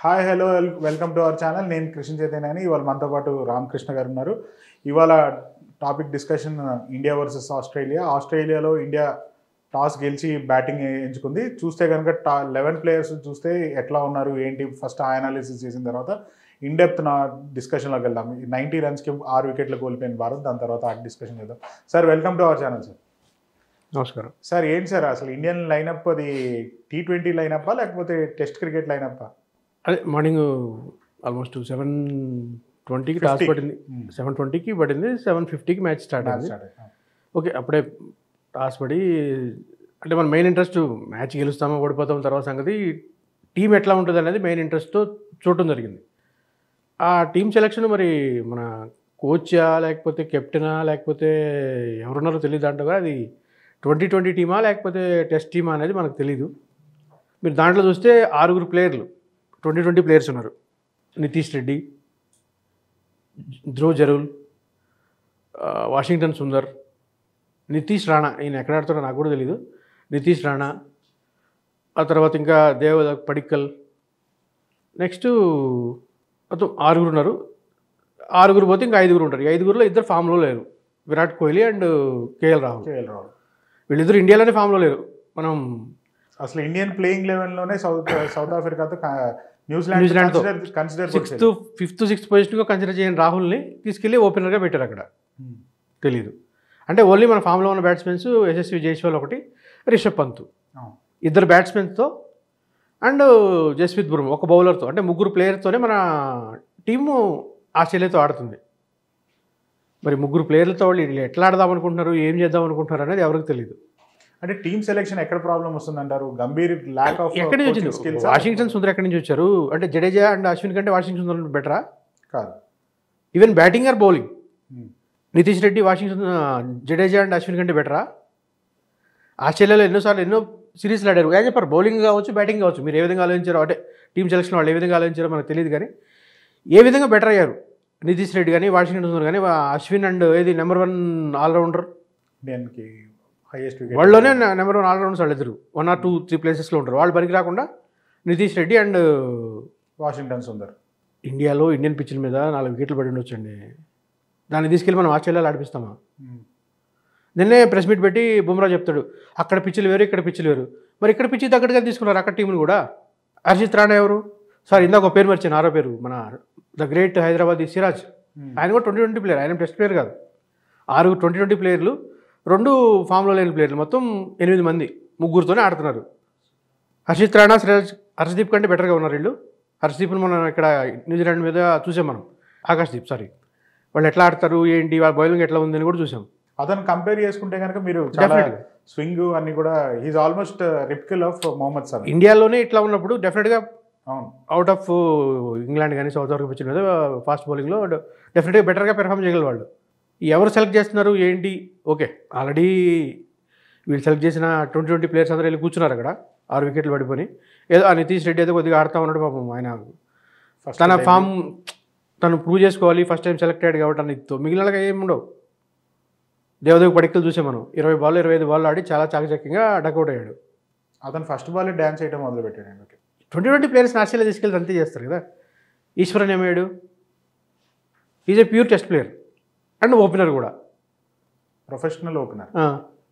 Hi hello welcome to our channel నేను కృష్ణ చైతన్య అని ఇవాళ మనతో పాటు రామకృష్ణ గారు ఉన్నారు ఇవాళ topic discussion India versus Australia ఆస్ట్రేలియాలో ఇండియా టాస్ గెలిచి బ్యాటింగ్ ఎంచుకుంది చూస్తే కనుక టా లెవెన్ ప్లేయర్స్ చూస్తే ఎట్లా ఉన్నారు ఏంటి ఫస్ట్ ఆ అనాలిసిస్ చేసిన తర్వాత ఇన్ డెప్త్ నా డిస్కషన్లోకి వెళ్దాం నైంటీ రన్స్కి ఆరు వికెట్లు కోల్పోయిన భారత్ దాని తర్వాత ఆ డిస్కషన్ చేద్దాం sir welcome to our channel sir నమస్కారం సార్ ఏంటి సార్ అసలు ఇండియన్ లైనప్ అది టీ ట్వంటీ లైనప్పా లేకపోతే టెస్ట్ క్రికెట్ లైనప్పా అదే మార్నింగ్ ఆల్మోస్ట్ సెవెన్ ట్వంటీకి టాస్ 50. పడింది సెవెన్ ట్వంటీకి పడింది సెవెన్ ఫిఫ్టీకి మ్యాచ్ స్టార్ట్ అయింది ఓకే అప్పుడే టాస్ పడి అంటే మన మెయిన్ ఇంట్రెస్ట్ మ్యాచ్ గెలుస్తామో ఓడిపోతాం తర్వాత సంగతి టీం ఎట్లా ఉంటుంది అనేది మెయిన్ ఇంట్రెస్ట్తో చూడటం జరిగింది ఆ టీం సెలెక్షన్ మరి మన కోచా లేకపోతే కెప్టెనా లేకపోతే ఎవరున్నారో తెలియదు అంటగా అది ట్వంటీ ట్వంటీ టీమా లేకపోతే టెస్ట్ టీమా అనేది మనకు తెలీదు మీరు దాంట్లో చూస్తే ఆరుగురు ప్లేయర్లు ట్వంటీ ట్వంటీ ప్లేయర్స్ ఉన్నారు నితీష్ రెడ్డి ధ్రువ్ జరూల్ ఆ, వాషింగ్టన్ సుందర్ నితీష్ రాణా ఈయన ఎక్కడ ఆడుతాడో నాకు కూడా తెలీదు నితీష్ రాణా ఆ తర్వాత ఇంకా దేవ పడిక్కల్ నెక్స్ట్ మొత్తం ఆరుగురు ఉన్నారు ఆరుగురు పోతే ఇంకా ఐదుగురు ఉంటారు ఈ ఐదుగురులో ఇద్దరు ఫామ్లో లేరు Virat Kohli and KL Rahul KL Rahul వీళ్ళిద్దరు ఇండియాలోనే ఫామ్లో లేరు మనం అసలు ఇండియన్ ప్లేయింగ్ లెవెన్ లోనే సౌత్ సౌత్ ఆఫ్రికాతో కా- న్యూజిలాండ్ న్యూజిలాండ్తో. కన్సిడర్ సిక్స్త్ ఫిఫ్త్ సిక్స్త్ పొజిషన్గా కన్సిడర్ చేయని రాహుల్ని తీసుకెళ్ళి ఓపెనర్గా పెట్టారు అక్కడ తెలీదు అంటే ఓన్లీ మన ఫామ్లో ఉన్న బ్యాట్స్మెన్స్ యశస్వి జైస్వాల్ ఒకటి రిషబ్ పంత్ ఇద్దరు బ్యాట్స్మెన్స్తో అండ్ జస్ప్రీత్ బుర్మ ఒక బౌలర్తో అంటే ముగ్గురు ప్లేయర్తోనే మన టీము ఆస్ట్రేలియాతో ఆడుతుంది మరి ముగ్గురు ప్లేయర్లతో వాళ్ళు వీళ్ళు ఎట్లా ఆడదాం అనుకుంటున్నారు ఏం చేద్దాం అనుకుంటున్నారు అనేది ఎవరికి తెలియదు అంటే టీమ్ సెలెక్షన్ ఎక్కడ ప్రాబ్లం వస్తుంది అంటారు గంభీర్ ల్యాక్ ఆఫ్ ఎక్కడి నుంచి వచ్చింది స్కిల్స్ వాషింగ్టన్ సుందర్ ఎక్కడి నుంచి వచ్చారు అంటే జడేజా అండ్ అశ్విన్ కంటే వాషింగ్టన్ సుందర్ బెటరా కాదు even batting or bowling Hmm. Nitish Reddy Washington ఆ, జడేజా అండ్ అశ్విన్ కంటే బెటరా ఆస్ట్రేలియాలో ఎన్నోసార్లు ఎన్నో సిరీస్లు ఆడారు ఏం చెప్పారు బౌలింగ్ కావచ్చు బ్యాటింగ్ కావచ్చు మీరు ఏ విధంగా ఆలోచించారో అంటే టీం సెలక్షన్ వాళ్ళు ఏ విధంగా ఆలోచించారో మనకు తెలియదు కానీ ఏ విధంగా బెటర్ అయ్యారు నితీష్ రెడ్డి కానీ వాషింగ్టన్ సుందర్ కానీ వా- అశ్విన్ అండ్ ఏది నెంబర్ వన్ ఆల్రౌండర్ ఇండియన్ కి హైయెస్ట్ వికెట్ వాళ్ళలోనే నెంబర్ వన్ ఆల్రౌండర్స్ వాళ్ళు ఇద్దరు వన్ ఆర్ టూ త్రీ ప్లేసెస్లో ఉంటారు వాళ్ళు పనికి రాకుండా నితీష్ రెడ్డి అండ్ వాషింగ్టన్ సుందర్ ఇండియాలో ఇండియన్ పిచ్ల మీద నాలుగు వికెట్లు పడి ఉండొచ్చండి దాన్ని తీసుకెళ్ళి మనం ఆస్ట్రేలియాలో ఆడిపిస్తామా నిన్నే ప్రెస్ మీట్ పెట్టి బుమ్రా చెప్తాడు అక్కడ పిచ్చులు వేరు ఇక్కడ పిచ్చులు వేరు మరి ఇక్కడ పిచ్చి తగ్గట్టుగా తీసుకున్నారు అక్కడ టీంని కూడా హర్షిత్ రాణా ఎవరు సార్ ఇందాక ఒక పేరు మర్చాను ఆరో పేరు మన ద గ్రేట్ హైదరాబాద్ సిరాజ్ ఆయన కూడా ట్వంటీ ట్వంటీ ప్లేయర్ ఆయన టెస్ట్ ప్లేయర్ కాదు ఆరు ట్వంటీ ట్వంటీ ప్లేయర్లు రెండు ఫామ్లో లేని ప్లేయర్లు మొత్తం ఎనిమిది మంది ముగ్గురుతోనే ఆడుతున్నారు హర్షిత్ రాణా సిరాజ్ హర్షదీప్ కంటే బెటర్గా ఉన్నారు వీళ్ళు హర్షదీప్ని మనం ఇక్కడ న్యూజిలాండ్ మీద చూసాం మనం ఆకాశ్దీప్ సారీ వాళ్ళు ఎట్లా ఆడతారు ఏంటి వాళ్ళ బౌలింగ్ ఎట్లా ఉందని కూడా చూసాం అతను కంపేర్ చేసుకుంటే కనుక మీరు చాలా Definitely. స్వింగ్ అన్ని కూడా he's almost replica of Mohammed Shami ఇండియాలోనే ఇట్లా ఉన్నప్పుడు డెఫినెట్గా అవును అవుట్ ఆఫ్ ఇంగ్లాండ్ కానీ సౌత్ ఆఫ్రికా పిచ్చిన మీద ఫాస్ట్ బౌలింగ్లో డెఫినెట్గా బెటర్గా పెర్ఫామ్ చేయగలరు వాళ్ళు ఎవరు సెలెక్ట్ చేస్తున్నారు ఏంటి ఓకే ఆల్రెడీ వీళ్ళు సెలెక్ట్ చేసిన ట్వంటీ ట్వంటీ ప్లేయర్స్ అందరూ వెళ్ళి కూర్చున్నారు అక్కడ ఆరు వికెట్లు పడిపోయి ఏదో ఆ నితీష్ రెడ్డి ఏదో కొద్దిగా ఆడుతూ ఉన్నాడు పాపం ఆయన ఫస్ట్ తన ఫామ్ తను ప్రూవ్ చేసుకోవాలి ఫస్ట్ టైం సెలెక్ట్ అయ్యాడు కాబట్టి అన్నితో మిగిలిన ఏమి ఉండవు దేవదేవ్ పడిక్కలు చూసాం మనం ఇరవై బాల్ ఇరవై ఐదు బాల్ ఆడి చాలా చాకచక్యంగా డకౌట్ అయ్యాడు అతను ఫస్ట్ బాల్ డాన్స్ చేయడం మొదలు పెట్టాడు ఓకే ట్వంటీ ట్వంటీ ప్లేయర్స్ని ఆస్ట్రేలియా తీసుకెళ్ళి అంతే చేస్తారు కదా ఈశ్వరన్ ఏమయ్యాడు is a pure test player and opener కూడా ప్రొఫెషనల్ ఓపెనర్ ఆ.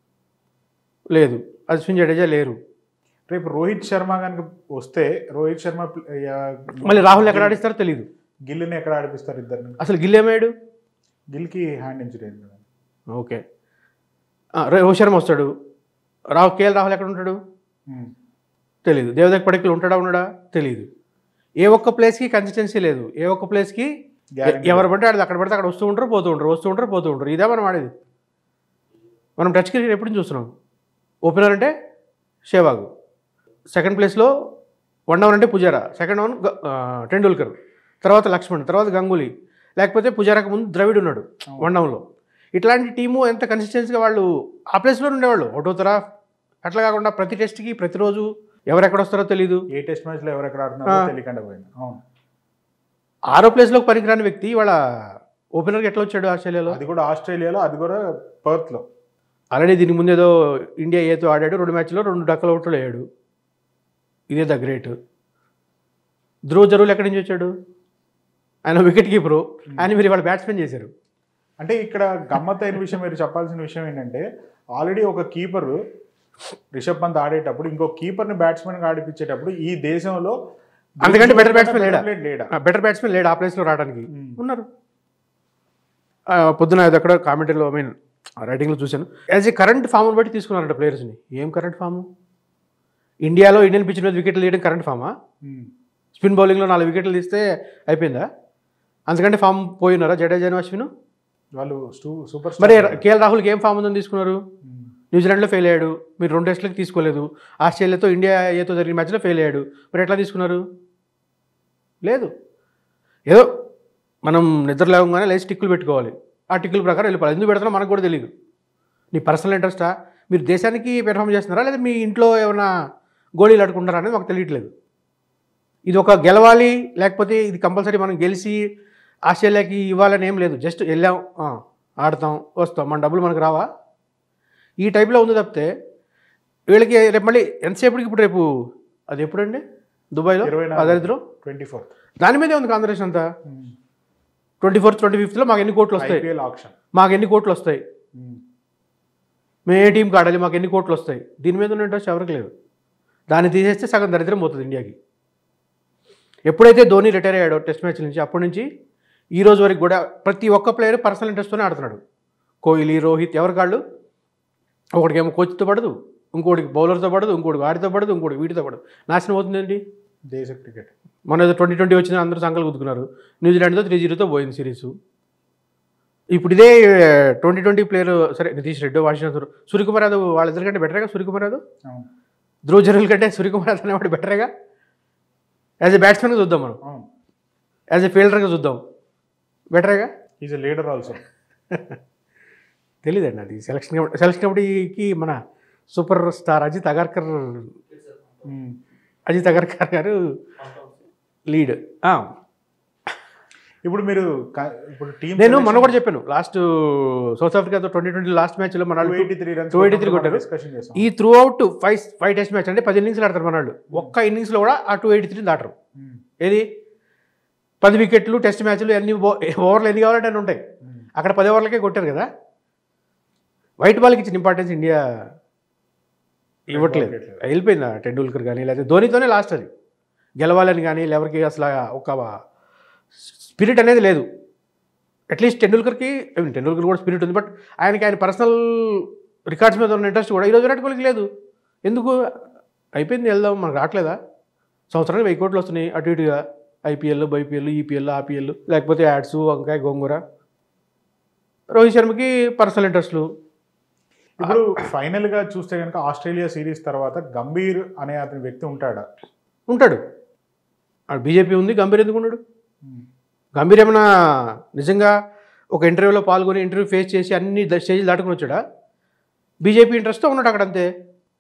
లేదు అశ్విన్ జడేజా లేరు రేపు రోహిత్ శర్మ కనుక వస్తే రోహిత్ శర్మ ప్ల- ఆ, మళ్ళీ రాహుల్ ఎక్కడ ఆడిస్తారో తెలియదు గిల్ని ఎక్కడ ఆడిపిస్తారు ఇద్దరిని అసలు గిల్ ఏమయ్యాడు గిల్కి హ్యాండ్ ఇంజరీ అయింది కదా ఓకే ఆ, రోహిత్ శర్మ వస్తాడు రాహుల్ కేఎల్ రాహుల్ ఎక్కడ ఉంటాడు ఉమ్. తెలియదు దేవదక్ పడికలు ఉంటాడా ఉన్నాడా తెలియదు ఏ ఒక్క ప్లేస్కి కన్సిస్టెన్సీ లేదు ఏ ఒక్క ప్లేస్కి Guarantee. ఎవరు పడితే ఆడదు అక్కడ పడితే అక్కడ వస్తూ ఉంటారు పోతూ ఉంటారు వస్తూ ఉంటారు పోతూ ఉంటారు ఇదే మనం ఆడేది మనం టచ్ క్రికెట్ ఎప్పుడు నుంచి చూస్తున్నాం ఓపెనర్ అంటే షేవాగ్ సెకండ్ ప్లేస్లో వన్ డౌన్ అంటే పుజారా సెకండ్ డౌన్ గ- ఆ, టెండూల్కర్ తర్వాత లక్ష్మణ్ తర్వాత గంగూలీ లేకపోతే పుజారాకు ముందు ద్రవిడ్ ఉన్నాడు వన్ డౌన్లో ఇట్లాంటి టీము ఎంత కన్సిస్టెన్సీగా వాళ్ళు ఆ ప్లేస్లో ఉండేవాళ్ళు ఒకటోతరా అట్లా కాకుండా ప్రతి టెస్ట్కి ప్రతిరోజు ఎవరు ఎక్కడ వస్తారో తెలియదు ఏ టెస్ట్ మ్యాచ్ లో ఎవరు ఎక్కడ ఆడుతున్నారో ఆ. తెలియకుండా పోయింది అవును ఆరో ప్లేస్లోకి పనికిరాని వ్యక్తి వాళ్ళ ఓపెనర్కి ఎట్లా వచ్చాడు ఆస్ట్రేలియాలో అది కూడా ఆస్ట్రేలియాలో అది కూడా పర్త్ లో ఆల్రెడీ దీనికి ముందు ఏదో ఇండియా ఏతో ఆడాడు రెండు మ్యాచ్లో రెండు డక్కలు అవుట్లు అయ్యాడు ఇదే ద గ్రేట్ ధ్రువ జరువులు ఎక్కడి నుంచి వచ్చాడు ఆయన వికెట్ కీపరు ఆయన మీరు ఇవాళ బ్యాట్స్మెన్ చేశారు అంటే ఇక్కడ గమ్మత్తైన విషయం మీరు చెప్పాల్సిన విషయం ఏంటంటే ఆల్రెడీ ఒక కీపర్ రిషబ్ పంత్ ఆడేటప్పుడు ఇంకో కీపర్ని బ్యాట్స్మెన్ ఆడిపించేటప్పుడు ఈ దేశంలో అందుకంటే better batsman లేడా? లేడా బెటర్ బ్యాట్స్మెన్ లేడు ఆ ప్లేస్లో రావడానికి Hmm. ఉన్నారు ఆ, పొద్దున అది అక్కడ కామెంటరీలో ఐ మీన్ రైటింగ్లో చూశాను యాజ్ ఏ కరెంట్ ఫామ్ని బట్టి తీసుకున్నారంట ప్లేయర్స్ని ఏం కరెంట్ ఫాము ఇండియాలో ఇండియన్ పిచ్ మీద వికెట్లు తీయడం కరెంట్ ఫామా ఉమ్. స్పిన్ బౌలింగ్లో నాలుగు వికెట్లు తీస్తే అయిపోయిందా అందుకంటే ఫామ్ పోయినారా జడేజాను అశ్విన్ వాళ్ళు స్టూ- సూపర్ మరి స్టార్ కేఎల్ రాహుల్కి ఏం ఫామ్ ఉందని తీసుకున్నారు ఉమ్. న్యూజిలాండ్లో ఫెయిల్ అయ్యాడు మీరు రెండు టెస్టులకు తీసుకోలేదు ఆస్ట్రేలియాతో ఇండియా ఏతో జరిగిన మ్యాచ్లో ఫెయిల్ అయ్యాడు మరి ఎట్లా తీసుకున్నారు లేదు ఏదో మనం నిద్ర లేవగానే లేచి టిక్కులు పెట్టుకోవాలి ఆ టిక్కుల ప్రకారం వెళ్ళిపోవాలి ఎందుకు పెడతారో మనకు కూడా తెలియదు నీ పర్సనల్ ఇంట్రెస్టా మీరు దేశానికి పెర్ఫామ్ చేస్తున్నారా లేదా మీ ఇంట్లో ఏమైనా గోళీలు ఆడుకుంటారా అనేది మాకు తెలియట్లేదు ఇది ఒక గెలవాలి లేకపోతే ఇది కంపల్సరీ మనం గెలిచి ఆస్ట్రేలియాకి ఇవ్వాలని ఏం లేదు జస్ట్ వెళ్ళాం ఆ, ఆడతాం వస్తాం మన డబ్బులు మనకు రావా ఈ టైప్లో ఉంది తప్పితే వీళ్ళకి రేపు మళ్ళీ ఎంతసేపటికి ఇప్పుడు రేపు అది ఎప్పుడండి దుబాయ్లో ఇరవై నాలుగు. అదరిద్రం ట్వంటీ ఫోర్త్ దాని మీదే ఉంది కాంగ్రెస్ అంతా ట్వంటీ ఫోర్త్ ట్వంటీ ఫిఫ్త్లో మాకు ఎన్ని కోట్లు వస్తాయి ఐపీఎల్ ఆప్షన్ మాకు ఎన్ని కోట్లు వస్తాయి మేము ఏ టీంకి ఆడాలి మాకు ఎన్ని కోట్లు వస్తాయి దీని మీద ఉన్న ఇంట్రెస్ట్ ఎవరికి లేదు దాన్ని తీసేస్తే సగం దరిద్రం పోతుంది ఇండియాకి ఎప్పుడైతే ధోని రిటైర్ అయ్యాడో టెస్ట్ మ్యాచ్ నుంచి అప్పటి నుంచి ఈ రోజు వరకు కూడా ప్రతి ఒక్క ప్లేయర్ పర్సనల్ ఇంట్రెస్ట్తోనే ఆడుతున్నాడు కోహ్లీ రోహిత్ ఎవరి కాళ్ళు ఒకడికేమో కోచ్తో పడదు ఇంకోటికి బౌలర్తో పడదు ఇంకోటి వాడితో పడదు ఇంకోటి వీటితో పడదు నాశనం అవుతుందండి దేశ క్రికెట్ మన ఏదో ట్వంటీ ట్వంటీ వచ్చిన అందరూ సంకలు గుద్దుకున్నారు న్యూజిలాండ్తో త్రీ జీరోతో పోయింది సిరీస్ ఇప్పుడు ఇదే ట్వంటీ ట్వంటీ ప్లేయర్ సరే నితీష్ రెడ్డి వాషింగ్టన్ సూర్యకుమార్ యాదవ్ వాళ్ళిద్దరి కంటే బెటరేగా సూర్యకుమార్ యాదవ్ అవును ధ్రువ జరువుల కంటే సూర్యకుమార్ యాదవ్ అనేవాడు బెటరేగా యాజ్ ఎ బ్యాట్స్మెన్గా చూద్దాం మనం అవును యాజ్ ఎ ఫీల్డర్గా చూద్దాం బెటరేగా ఈజ్ ఎ లీడర్ ఆల్సో తెలియదండి అది సెలక్షన్ కమిటీ సెలక్షన్ కమిటీకి మన super star Ajit Agarkar Ajit Agarkar garu lead ఇప్పుడు మీరు క- ఇప్పుడు టీం నేను మొన్న కూడా చెప్పాను లాస్ట్ సౌత్ ఆఫ్రికాతో ట్వంటీ ట్వంటీ లాస్ట్ మ్యాచ్లో మన వాళ్ళు ఎయిటీ త్రీ రన్స్ 283 కొట్టారు. డిస్కషన్ చేసాం ఈ throughout five five test match అంటే పది ఇన్నింగ్స్లు ఆడతారు మన వాళ్ళు ఒక్క ఇన్నింగ్స్లో కూడా ఆ టూ ఎయిటీ త్రీ దాటరు ఉమ్. ఏది పది వికెట్లు టెస్ట్ మ్యాచ్లు ఎన్ని ఓ- ఓవర్లు ఎన్ని కావాలంటే అన్ని ఉంటాయి ఉమ్. అక్కడ పది ఓవర్లకే కొట్టారు కదా వైట్ బాల్కి ఇచ్చిన ఇంపార్టెన్స్ ఇండియా ఇవ్వట్లేదు ఇవ్వట్లేదు. వెళ్ళిపోయింది ఆ టెండూల్కర్ కానీ లేకపోతే ధోనితోనే లాస్ట్ అది గెలవాలని కానీ ఎవరికి అసలు ఒక స్పిరిట్ అనేది లేదు అట్లీస్ట్ టెండూల్కర్కి ఐ మీన్ టెండూల్కర్ కూడా స్పిరిట్ ఉంది బట్ ఆయనకి ఆయన పర్సనల్ రికార్డ్స్ మీద ఉన్న ఇంట్రెస్ట్ కూడా ఈరోజు విరాట్ కోహ్లీకి లేదు ఎందుకు అయిపోయింది వెళ్దాం మనకు రావట్లేదా సంవత్సరానికి వెయ్యి కోట్లు వస్తున్నాయి అటు ఇటుగా ఐపీఎల్ బైపీఎల్ ఈపీఎల్ ఆపీఎల్ లేకపోతే యాడ్స్ వంకాయ గోంగూర రోహిత్ శర్మకి పర్సనల్ ఇంట్రెస్ట్లు ఇప్పుడు ఫైనల్ గా చూస్తే కనుక ఆస్ట్రేలియా సిరీస్ తర్వాత గంభీర్ అనే అతని వ్యక్తి ఉంటాడా ఉంటాడు బీజేపీ ఉంది గంభీర్ ఎందుకు ఉన్నాడు గంభీర్ ఏమైనా నిజంగా ఒక ఇంటర్వ్యూలో పాల్గొని ఇంటర్వ్యూ ఫేస్ చేసి అన్ని ద- స్టేజ్లు దాటుకుని వచ్చాడా బీజేపీ ఇంట్రెస్ట్తో ఉన్నాడు అక్కడ అంతే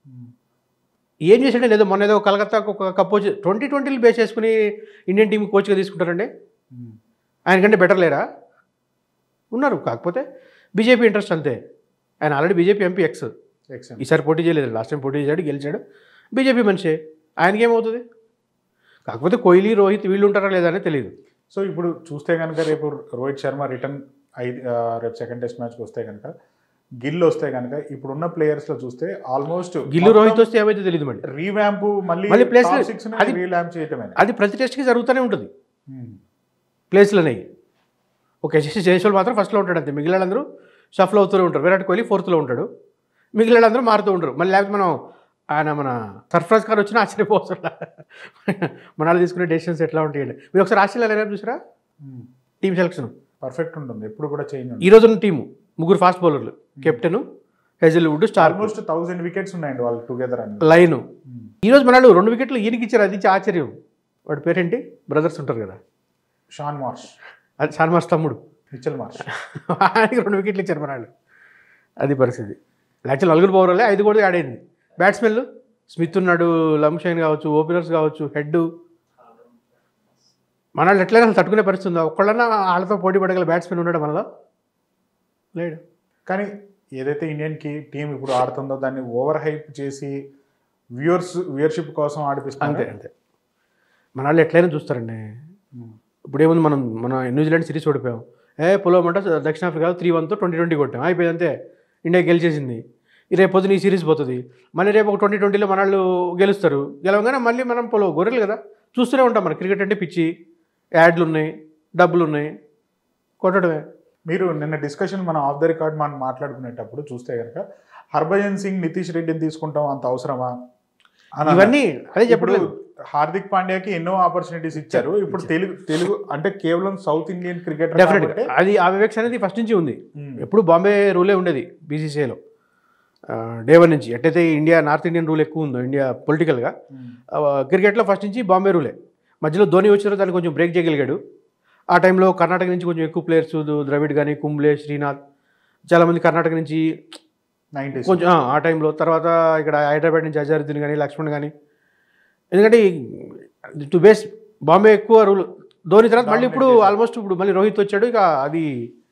ఏం చేశాడే లేదో మొన్న ఏదో కలకత్తాకు ఒక కప్ వచ్చి ట్వంటీ ట్వంటీలు బేస్ చేసుకుని ఇండియన్ టీం కోచ్గా తీసుకుంటారండి ఆయనకంటే బెటర్ లేరా ఉన్నారు కాకపోతే బీజేపీ ఇంట్రెస్ట్ అంతే ఆయన ఆల్రెడీ బీజేపీ ఎంపీ ఎక్స్ ఎక్సెంట్ ఈసారి పోటీ చేయలేదు లాస్ట్ టైం పోటీ చేశాడు గెలిచాడు బీజేపీ మనిషే ఆయనకి ఏమవుతుంది కాకపోతే కోహ్లీ రోహిత్ వీళ్ళు ఉంటారా లేదా అనేది తెలియదు సో ఇప్పుడు చూస్తే కనుక రేపు రోహిత్ శర్మ రిటర్న్ ఐదు ఆ, రేపు సెకండ్ టెస్ట్ మ్యాచ్కి వస్తే కనుక గిల్ వస్తే కనుక ఇప్పుడున్న ప్లేయర్స్ లో చూస్తే ఆల్మోస్ట్ గిల్లు రోహిత్ వస్తే ఏమైతే తెలియదు మళ్ళీ రీవ్యాంప్ మళ్ళీ మళ్ళీ place లో- సిక్స్ అది- రీవ్యాంప్ చేయటమే అది ప్రతి టెస్ట్కి జరుగుతూనే ఉంటుంది ప్లేస్లు అనేవి ఒక యశస్వి జయస్వాల్ మాత్రం ఫస్ట్లో ఉంటాడు అంతే మిగిలిన వాళ్ళందరూ షఫ్లో అవుతూనే ఉంటారు విరాట్ కోహ్లీ ఫోర్త్లో ఉంటాడు మిగిలిన వాళ్ళందరూ మారుతూ ఉంటారు మళ్ళీ లేకపోతే మనం ఆయన మన సర్ఫరాజ్ ఖాన్ వచ్చినా ఆశ్చర్యపోతున్నా మన వాళ్ళు తీసుకునే డెసిషన్స్ ఎట్లా ఉంటాయండి మీరు ఒకసారి ఆస్ట్రేలియా లైనప్ చూసారా టీమ్ సెలక్షన్ పర్ఫెక్ట్ ఉంటుంది ఎప్పుడు కూడా చేంజ్ ఈ రోజు ఉన్న టీము ముగ్గురు ఫాస్ట్ బౌలర్లు captain Hazlewood star almost thousand wickets ఉన్నాయండి వాళ్ళు టుగెదర్ అని లైను ఈరోజు మన వాళ్ళు రెండు వికెట్లు ఈయనకి ఇచ్చారు అది ఇచ్చి ఆశ్చర్యం వాడి పేరేంటి బ్రదర్స్ ఉంటారు కదా షాన్ మార్ష్ అది షాన్మాస్ తమ్ముడు మిచ్చల్ మార్ష్ ఆయనకి రెండు వికెట్లు ఇచ్చారు మన వాళ్ళు అది పరిస్థితి యాక్చువల్ నలుగురు బౌలర్లే ఐదు కూడా యాడ్ అయింది బ్యాట్స్మెన్లు స్మిత్ ఉన్నాడు లమ్షైన్ కావచ్చు ఓపెనర్స్ కావచ్చు హెడ్ మన వాళ్ళు ఎట్లయినా అసలు తట్టుకునే పరిస్థితి ఉందా ఒక్కళ్ళన్నా వాళ్ళతో పోటీ పడగల బ్యాట్స్మెన్ ఉన్నాడు మనలో లేడు కానీ ఏదైతే ఇండియన్ కి టీం ఇప్పుడు ఆడుతుందో దాన్ని ఓవర్ హైప్ చేసి వ్యూవర్స్ వ్యూయర్షిప్ కోసం అంతే ఆడిపిస్తుంది అంతే మన వాళ్ళు ఎట్లయినా చూస్తారండి ఇప్పుడు ఏముంది మనం మన న్యూజిలాండ్ సిరీస్ ఓడిపోయాం ఏ పొలవమంట దక్షిణాఫ్రికా త్రీ వన్తో ట్వంటీ ట్వంటీ కొట్టాం అయిపోయింది అంతే ఇండియా గెలిచేసింది ఈ రేపు పొద్దున ఈ సిరీస్ పోతుంది మళ్ళీ రేపు ఒక ట్వంటీ ట్వంటీలో మన వాళ్ళు గెలుస్తారు గెలవగానే మళ్ళీ మనం పొలో గొర్రెలు కదా చూస్తూనే ఉంటాం మన క్రికెట్ అంటే పిచ్చి యాడ్లు ఉన్నాయి డబ్బులు ఉన్నాయి కొట్టడమే మీరు నిన్న డిస్కషన్ మనం ఆఫ్ ద రికార్డ్ మనం మాట్లాడుకునేటప్పుడు చూస్తే కనుక హర్భజన్ సింగ్ నితీష్ రెడ్డిని తీసుకుంటాం అంత అవసరమా అని అన్నారు. ఇవన్నీ అదే ఇప్పుడు చెప్పలేదు హార్దిక్ పాండ్యాకి ఎన్నో ఆపర్చునిటీస్ ఇచ్చారు ఇప్పుడు తెలుగు తెలుగు అంటే కేవలం సౌత్ ఇండియన్ క్రికెట్ డెఫినెట్గా అది ఆ వివేక్స్ అనేది ఫస్ట్ నుంచి ఉంది ఎప్పుడు బాంబే రూలే ఉండేది బీసీసీఐలో డే వన్ నుంచి ఎట్టయితే ఇండియా నార్త్ ఇండియన్ రూల్ ఎక్కువ ఉందో ఇండియా పొలిటికల్గా క్రికెట్లో ఫస్ట్ నుంచి బాంబే రూలే మధ్యలో ధోని వచ్చిన దాన్ని కొంచెం బ్రేక్ చేయగలిగాడు ఆ టైంలో కర్ణాటక నుంచి కొంచెం ఎక్కువ ప్లేయర్స్ ద్రవిడ్ కానీ కుంబ్లే శ్రీనాథ్ చాలామంది కర్ణాటక నుంచి నైన్టీస్ కొంచెం ఆ, ఆ టైంలో తర్వాత ఇక్కడ హైదరాబాద్ నుంచి అజారుద్దీన్ కానీ లక్ష్మణ్ కానీ ఎందుకంటే టు బేస్ బాంబే ఎక్కువ రూల్ ధోని తర్వాత మళ్ళీ ఇప్పుడు Dominate చేశారు. ఆల్మోస్ట్ ఇప్పుడు మళ్ళీ రోహిత్ వచ్చాడు ఇక అది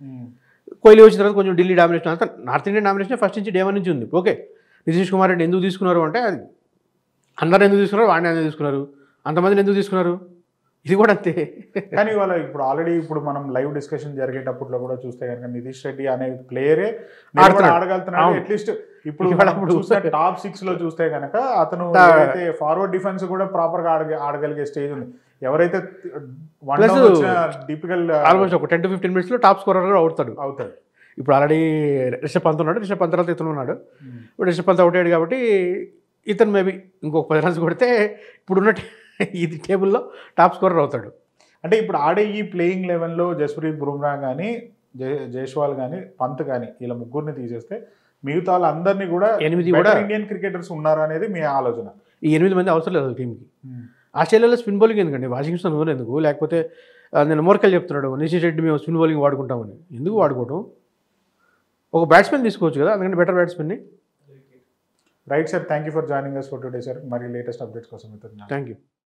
కోహ్లీ వచ్చిన తర్వాత కొంచెం ఢిల్లీ డామినేషన్ అంతా నార్త్ ఇండియన్ డామినేషన్ ఫస్ట్ నుంచి డే వన్ నుంచి ఉంది ఓకే నితీష్ కుమార్ రెడ్డి ఎందుకు తీసుకున్నారు అంటే అది అందరు ఎందుకు తీసుకున్నారు వాడిని ఎందుకు తీసుకున్నారు అంతమందిని ఎందుకు తీసుకున్నారు ఇది కూడా అంతే కానీ వాళ్ళ ఇప్పుడు ఆల్రెడీ ఇప్పుడు మనం లైవ్ డిస్కషన్ జరిగేటప్పుడు కూడా చూస్తే కనుక నితీష్ రెడ్డి అనే ప్లేయరే ఆడుతున్నాడు. ఆడగలుగుతున్నాడు అవును. అట్లీస్ట్ ఇప్పుడు ఇవాళ మనం ఇప్పుడు చూసిన టాప్ సిక్స్ లో చూస్తే కనుక అతను తా- ఏదైతే ఫార్వర్డ్ డిఫెన్స్ కూడా ప్రాపర్ గా ఆడగ ఆడగలిగే స్టేజ్ ఉంది ఎవరైతే వన్ Plus- వచ్చిన డిపికల్ ఆల్మోస్ట్ ఒక టెన్ టు ఫిఫ్టీన్ మినిట్స్లో టాప్ స్కోరర్ కూడా అవుతాడు అవుతాడు ఇప్పుడు ఆల్రెడీ రిషబ్ పంత్ ఉన్నాడు రిషబ్ పంత్ తర్వాత ఇతను ఉన్నాడు ఇప్పుడు రిషబ్ పంత్ అవుట్ అయ్యాడు కాబట్టి ఇతను మేబీ ఇంకొక పది రన్స్ కొడితే ఇప్పుడున్న టే- ఇది టేబుల్లో టాప్ స్కోరర్ అవుతాడు అంటే ఇప్పుడు ఆడే ఈ ప్లేయింగ్ లెవెన్లో జస్ప్రీత్ బుమ్రా కానీ జైస్వాల్ కానీ పంత్ కానీ ఇలా ముగ్గురిని తీసేస్తే మిగతా వాళ్ళందరినీ కూడా ఎనిమిది కూడా- ఇండియన్ క్రికెటర్స్ ఉన్నారు అనేది మీ ఆలోచన ఈ ఎనిమిది మంది అవసరం లేదు టీంకి ఆస్ట్రేలియాలో స్పిన్ బౌలింగ్ ఎందుకండి వాషింగ్టన్ ఊరు ఎందుకు లేకపోతే ఆ, నేను మోర్కల్ చెప్తున్నాడు నిషిష్ రెడ్డి మేము స్పిన్ బౌలింగ్ వాడుకుంటామని ఎందుకు వాడుకోవటం ఒక బ్యాట్స్మెన్ తీసుకోవచ్చు కదా అందుకంటే బెటర్ బ్యాట్స్మెన్ని right sir thank you for joining us for today sir మరి లేటెస్ట్ అప్డేట్స్ కోసం ఇతను థ్యాంక్ యూ